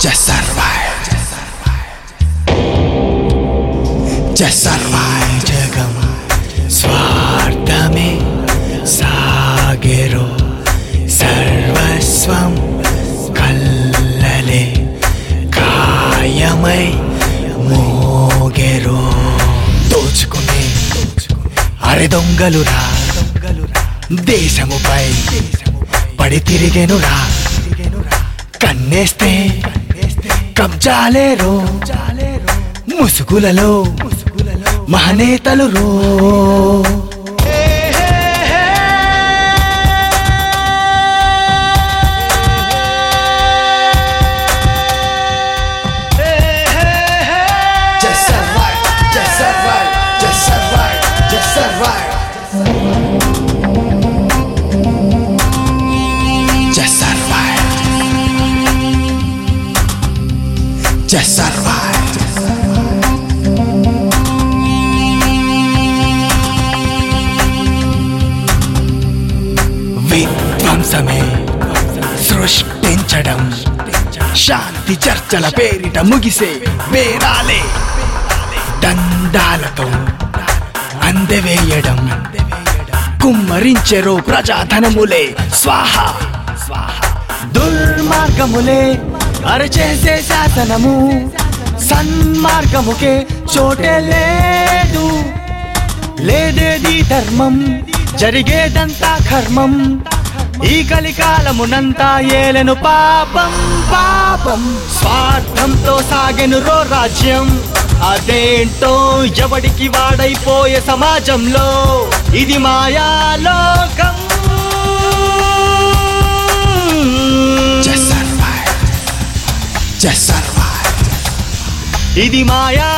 Just survive. Just survive. జగం స్వార్థమే సాగెరో సర్వస్వం కల్లలే కాయమై మోగెరో దోచుకునే అరె దొంగలురా దేశముపై పడి తిరిగెనురా కన్నేస్తే కబ్జాలేరో ముసుగులలో మహనేతలు రో Just survive, just survive, just survive, just survive. Just survive. Just survive. విధ్వంసమే సృష్టించడం శాంతి చర్చల పేరిట ముగిసే వేరాలే దండాలతో అందవేయడం కుమ్మరించెరో ప్రజాధనములే స్వాహ దుర్మార్గములే అరచేసే శాసనము సన్మార్గముకే చోటే లేదు లేదేది ధర్మం జరిగేదంతా కర్మం ఈ కలికాలమునంతా ఏలెను పాపం పాపం స్వార్థంతో సాగెను రో రాజ్యం అదేంటో ఎవడికి వాడైపోయే సమాజంలో ఇది Mayalokam Just survive. Just survive. ఇది మాయా